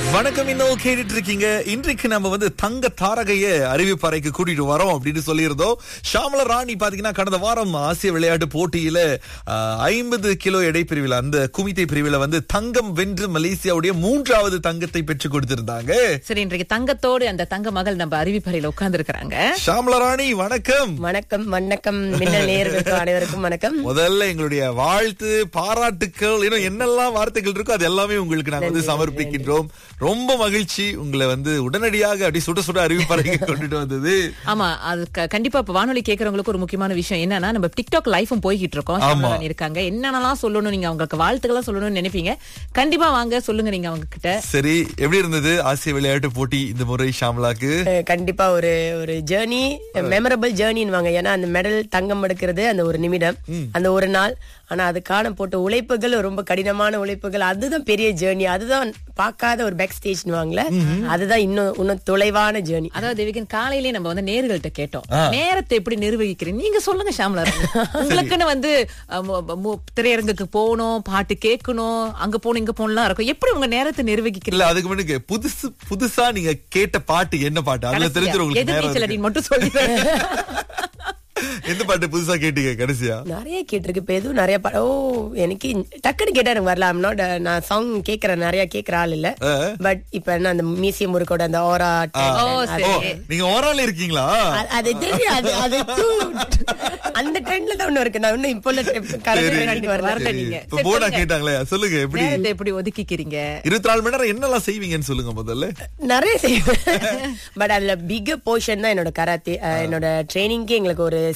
வணக்கம் இன்னும் கேட்டுட்டு இருக்கீங்க இன்றைக்கு நம்ம வந்து தங்க தாரகைய அறிவிப்பறைக்கு கூட்டிட்டு வரோம் அப்படின்னு சொல்லியிருந்தோம் ஷாமல ராணி பாத்தீங்கன்னா கடந்த வாரம் ஆசிய விளையாட்டு போட்டியில ஐம்பது கிலோ எடை பிரிவில் அந்த குமித்தை பிரிவில் வந்து தங்கம் வென்று மலேசியாவுடைய மூன்றாவது தங்கத்தை பெற்றுக் கொடுத்திருந்தாங்க சரி இன்றைக்கு தங்கத்தோடு அந்த தங்க மகள் நம்ம அறிவிப்பறையில உட்கார்ந்து இருக்கிறாங்க ஷாமல ராணி வணக்கம் வணக்கம் வணக்கம் மின்னல் நேயர்களுக்கு அனைவருக்கும் வணக்கம் முதல்ல எங்களுடைய வாழ்த்து பாராட்டுக்கள் இன்னும் என்னெல்லாம் வார்த்தைகள் இருக்கோ அது எல்லாமே உங்களுக்கு நாங்க வந்து சமர்ப்பிக்கின்றோம் ரொம்ப மகிழ்ச்சி உங்களை வந்து உடனடியாக அப்படி சுட சுட அறிவிப்பறைக்கு கொண்டுட்டு வந்தது ஆமா அது க- கண்டிப்பா இப்ப வானொலி கேக்குறவங்களுக்கு ஒரு முக்கியமான விஷயம் என்னன்னா நம்ம டிக்டாக் லைஃபும் போய்கிட்டு இருக்கோம் ஆமா. ஷாமலா இருக்காங்க என்னென்னலாம் சொல்லணும் நீங்க அவங்களுக்கு வாழ்த்துக்கெல்லாம் சொல்லணும்னு நினைப்பீங்க கண்டிப்பா வாங்க சொல்லுங்க நீங்க அவங்க கிட்ட சரி எப்படி இருந்தது ஆசிய விளையாட்டு போட்டி இந்த முறை ஷாம்லாக்கு அஹ் கண்டிப்பா ஒரு ஒரு ஜேர்னி மெமரபிள் ஜேர்னின்னு ஏன்னா அந்த மெடல் தங்கம் எடுக்கிறது அந்த ஒரு நிமிடம் அந்த ஒரு நாள் ஆனா அதுக்கான போட்ட உழைப்புகள் ரொம்ப கடினமான உழைப்புகள் அதுதான் பெரிய ஜேர்னி அதுதான் பார்க்காத ஒரு பேக் ஸ்டேஜ் வாங்கல அதுதான் இன்னும் இன்னும் தொலைவான ஜேர்னி அதாவது தேவிகன் காலையிலேயே நம்ம வந்து நேர்கள்ட்ட கேட்டோம் நேரத்தை எப்படி நிர்வகிக்கிறீங்க நீங்க சொல்லுங்க ஷாமலா உங்களுக்குன்னு வந்து அஹ், மு- மு- திரையரங்குக்கு போகணும் பாட்டு கேட்கணும் அங்க போகணும் இங்க போகணும்லாம் இருக்கும் எப்படி உங்க நேரத்தை நிர்வகிக்கிறீங்க இல்ல அதுக்கு முன்னுக்கு புதுசு புதுசா நீங்க கேட்ட பாட்டு என்ன பாட்டு அதுல தெரிஞ்சிடும் உங்களுக்கு நேரம் எதிர்நீச்சல் இருக்கு. அடின்னு மட்டும் சொல்லி எந்த பாட்டு புதுசா கேட்டீங்க கடைசியா நிறைய கேட்டிருக்கு இப்ப எதுவும் நிறைய பா- ஓ எனக்கு டக்குன்னு கேட்டா எனக்கு வரல I'm not, uh, நான் சாங் கேக்குறேன் நிறைய கேக்குற ஆள் இல்ல பட் இப்ப என்ன அந்த மியூசியம் முறுக்கோட அந்த ஓரா ஓ ஓ சரி நீங்க ஓரால இருக்கீங்களா அது தெரியும் அது அது cute. அந்த ட்ரெண்ட்ல தான் ஒண்ணு இருக்கு நான் இன்னும் இப்போ உள்ள கரெக்ட் ட்ரெண்டுக்கு வரல வரல நீங்க இப்ப சரி, போனா சொல்லுங்க. கேட்டாங்களே சொல்லுங்க எப்படி நேரத்தை எப்படி ஒதுக்கிக்கிறீங்க இருபத்தி நாலு மணி நேரம் என்னெல்லாம் செய்வீங்கன்னு சொல்லுங்க முதல்ல நிறைய செய்வேன் பட் அதுல பிக போர்ஷன் தான் என்னோட கராத்தே அஹ், என்னோட ட்ரைனிங்க்கு எங்களுக்கு ஒரு